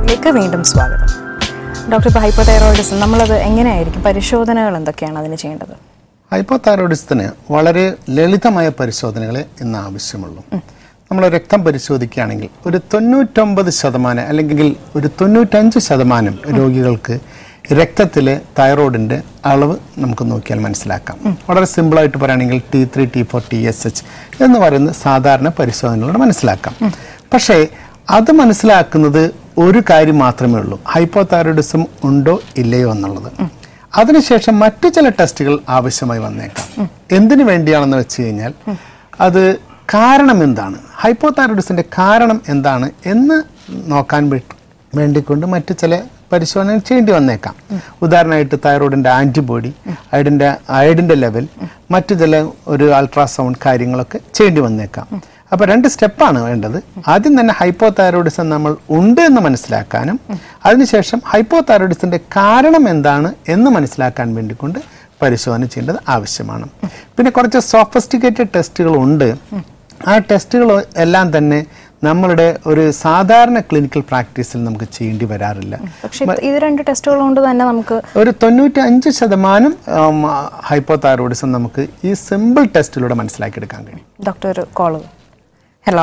ലൈവിലേക്ക് വീണ്ടും സ്വാഗതം ഡോക്ടർ ഇപ്പോൾ ഹൈപ്പോതൈറോയിഡിസം നമ്മളത് എങ്ങനെയായിരിക്കും പരിശോധനകൾ എന്തൊക്കെയാണ് അതിന് ചെയ്യേണ്ടത് ഹൈപ്പോതൈറോയിഡിസത്തിന് വളരെ ലളിതമായ പരിശോധനകളെ ഇന്ന് ആവശ്യമുള്ളൂ നമ്മൾ രക്തം പരിശോധിക്കുകയാണെങ്കിൽ ഒരു തൊണ്ണൂറ്റൊമ്പത് ശതമാനം അല്ലെങ്കിൽ ഒരു തൊണ്ണൂറ്റഞ്ച് ശതമാനം രോഗികൾക്ക് രക്തത്തിലെ തൈറോയിഡിൻ്റെ അളവ് നമുക്ക് നോക്കിയാൽ മനസ്സിലാക്കാം വളരെ സിമ്പിളായിട്ട് പറയുകയാണെങ്കിൽ T three T four T S H എന്ന് പറയുന്ന സാധാരണ പരിശോധനകളോട് മനസ്സിലാക്കാം പക്ഷേ അത് മനസ്സിലാക്കുന്നത് ഒരു കാര്യം മാത്രമേ ഉള്ളൂ ഹൈപ്പോതൈറോയിഡിസം ഉണ്ടോ ഇല്ലയോ എന്നുള്ളത് അതിനുശേഷം മറ്റു ചില ടെസ്റ്റുകൾ ആവശ്യമായി വന്നേക്കാം എന്തിനു വേണ്ടിയാണെന്ന് വെച്ച് കഴിഞ്ഞാൽ അത് കാരണം എന്താണ് ഹൈപ്പോതൈറോയിഡിസിന്റെ കാരണം എന്താണ് എന്ന് നോക്കാൻ വേ- വേണ്ടിക്കൊണ്ട് മറ്റു ചില പരിശോധനകൾ ചെയ്യേണ്ടി വന്നേക്കാം ഉദാഹരണമായിട്ട് തൈറോയിഡിന്റെ ആന്റിബോഡി അയഡിന്റെ അയഡിന്റെ ലെവൽ മറ്റു ചില ഒരു അൾട്രാസൗണ്ട് കാര്യങ്ങളൊക്കെ ചെയ്യേണ്ടി വന്നേക്കാം അപ്പൊ രണ്ട് സ്റ്റെപ്പാണ് വേണ്ടത് ആദ്യം തന്നെ ഹൈപ്പോതൈറോയിഡിസം നമ്മൾ ഉണ്ട് എന്ന് മനസ്സിലാക്കാനും അതിനുശേഷം ഹൈപ്പോതൈറോയിഡിസത്തിന്റെ കാരണം എന്താണ് എന്ന് മനസ്സിലാക്കാൻ വേണ്ടിക്കൊണ്ട് പരിശോധന ചെയ്യേണ്ടത് ആവശ്യമാണ് പിന്നെ കുറച്ച് സോഫിസ്റ്റിക്കേറ്റഡ് ടെസ്റ്റുകൾ ഉണ്ട് ആ ടെസ്റ്റുകൾ എല്ലാം തന്നെ നമ്മളുടെ ഒരു സാധാരണ ക്ലിനിക്കൽ പ്രാക്ടീസിൽ നമുക്ക് ചെയ്യേണ്ടി വരാറില്ല പക്ഷെ ഇത് രണ്ട് ടെസ്റ്റുകൾ കൊണ്ട് തന്നെ നമുക്ക് ഒരു തൊണ്ണൂറ്റി അഞ്ച് ശതമാനം ഹൈപ്പോതൈറോയിഡിസം നമുക്ക് ഈ സിമ്പിൾ ടെസ്റ്റിലൂടെ മനസ്സിലാക്കിയെടുക്കാൻ കഴിയും ഡോക്ടർ ഒരു കോള് ഹലോ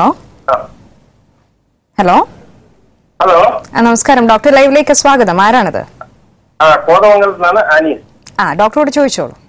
ഹലോ ഹലോ ആ, നമസ്കാരം ഡോക്ടർ ലൈവിലേക്ക് സ്വാഗതം ആരാണിത് ആ കോതമംഗലത്ത് നിന്നാണ് അനീസ് ആ ഡോക്ടറോട് ചോദിച്ചോളൂ